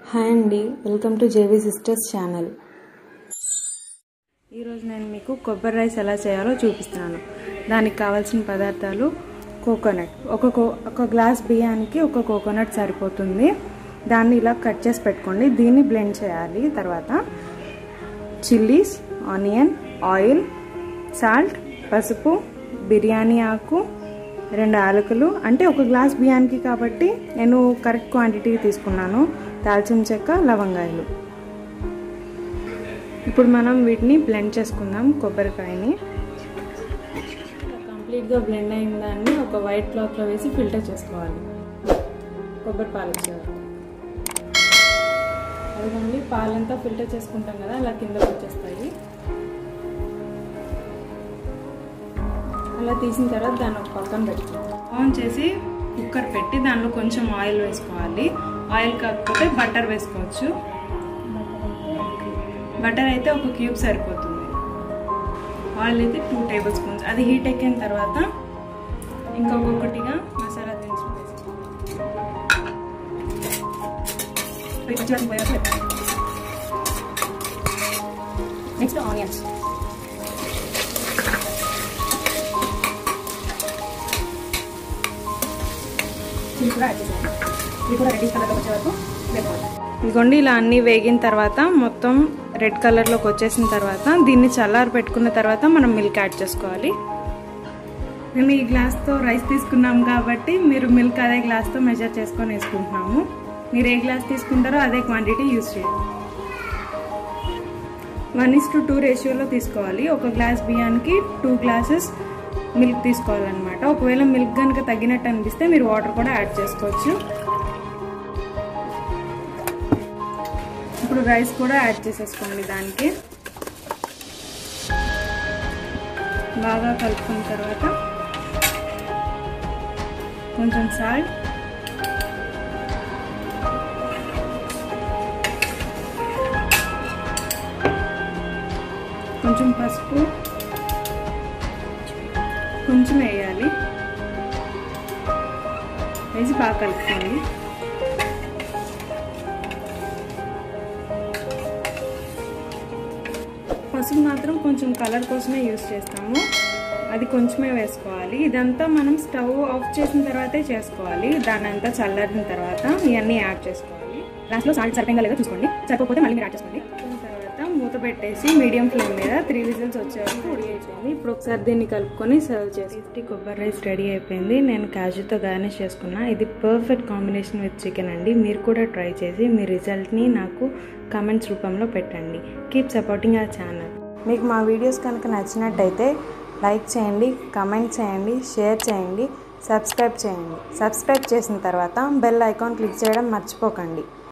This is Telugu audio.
హాయ్ అండి welcome to JV sisters channel ఈరోజు నేను మీకు కొబ్బరి రైస్ ఎలా చేయాలో చూపిస్తున్నాను దానికి కావాల్సిన పదార్థాలు కోకోనట్ ఒక కో ఒక గ్లాస్ బియ్యానికి ఒక కోకోనట్ సరిపోతుంది దాన్ని ఇలా కట్ చేసి పెట్టుకోండి దీన్ని బ్లెండ్ చేయాలి తర్వాత చిల్లీస్ ఆనియన్ ఆయిల్ సాల్ట్ పసుపు బిర్యానీ ఆకు రెండు యాలకులు అంటే ఒక గ్లాస్ బియ్యానికి కాబట్టి నేను కరెక్ట్ క్వాంటిటీ తీసుకున్నాను దాల్చిన చెక్క లవంగాయలు ఇప్పుడు మనం వీటిని బ్లెండ్ చేసుకుందాం కొబ్బరికాయని కంప్లీట్గా బ్లెండ్ అయిన దాన్ని ఒక వైట్ క్లాత్లో వేసి ఫిల్టర్ చేసుకోవాలి కొబ్బరి పాలు వచ్చేవారు అదిగోండి పాలంతా ఫిల్టర్ చేసుకుంటాం కదా అలా కిందకు వచ్చేస్తాయి అలా తీసిన తర్వాత దాన్ని ఒక పక్కన పెట్టుకోవాలి ఆన్ చేసి కుక్కర్ పెట్టి దానిలో కొంచెం ఆయిల్ వేసుకోవాలి ఆయిల్ కాకపోతే బటర్ వేసుకోవచ్చు బటర్ అయితే ఒక క్యూబ్ సరిపోతుంది ఆయిల్ అయితే టూ టేబుల్ స్పూన్స్ అది హీట్ ఎక్కిన తర్వాత ఇంకొకటిగా మసాలా దినుసులు వేసుకోవాలి నెక్స్ట్ ఆనియన్స్ ఇది కూడా యాడ్ చేసేయాలి ఇది కూడా రెడ్డిష్ కలర్లోకి వచ్చే వరకు వేసుకోవాలి ఇదిగోండి ఇలా అన్నీ వేగిన తర్వాత మొత్తం రెడ్ కలర్లోకి వచ్చేసిన తర్వాత దీన్ని చల్లారి పెట్టుకున్న తర్వాత మనం మిల్క్ యాడ్ చేసుకోవాలి మేము ఈ గ్లాస్తో రైస్ తీసుకున్నాం కాబట్టి మీరు మిల్క్ అదే గ్లాస్తో మెజర్ చేసుకొని వేసుకుంటున్నాము మీరు ఏ గ్లాస్ తీసుకుంటారో అదే క్వాంటిటీ యూస్ చేయాలి వన్ ఇస్ టు టూ రేషియోలో తీసుకోవాలి ఒక గ్లాస్ బియ్యానికి టూ గ్లాసెస్ మిల్క్ తీసుకోవాలన్నమాట ఒకవేళ మిల్క్ కనుక తగ్గినట్టు అనిపిస్తే మీరు వాటర్ కూడా యాడ్ చేసుకోవచ్చు ఇప్పుడు రైస్ కూడా యాడ్ చేసేసుకోండి దానికి బాగా కలుపుకున్న తర్వాత కొంచెం సాల్ట్ కొంచెం పసుపు కొంచెం వేయాలి వేసి బాగా కలుపుకోండి పసుపు మాత్రం కొంచెం కలర్ కోసమే యూస్ చేస్తాము అది కొంచెమే వేసుకోవాలి ఇదంతా మనం స్టవ్ ఆఫ్ చేసిన తర్వాతే చేసుకోవాలి దాని అంతా చల్లారిన తర్వాత ఇవన్నీ యాడ్ చేసుకోవాలి లాస్ట్లో సాల్ట్ సరిపోయిందా లేదో చూసుకోండి సరిపోతే మళ్ళీ మీరు యాడ్ చేసుకోండి తర్వాత మూత పెట్టేసి మీడియం ఫ్లేమ్ మీద త్రీ విజిల్స్ వచ్చే వరకు ఉడికేయండి ఇప్పుడు ఒకసారి దీన్ని కలుపుకొని సర్వ్ చేసి కొబ్బరి రైస్ రెడీ అయిపోయింది నేను కాజుతో గార్నిష్ చేసుకున్నా ఇది పర్ఫెక్ట్ కాంబినేషన్ విత్ చికెన్ అండి మీరు కూడా ట్రై చేసి మీ రిజల్ట్ని నాకు కమెంట్స్ రూపంలో పెట్టండి కీప్ సపోర్టింగ్ ఆ ఛానల్ మీకు మా వీడియోస్ కనుక నచ్చినట్టయితే లైక్ చేయండి కమెంట్ చేయండి షేర్ చేయండి సబ్స్క్రైబ్ చేయండి సబ్స్క్రైబ్ చేసిన తర్వాత బెల్ ఐకాన్ క్లిక్ చేయడం మర్చిపోకండి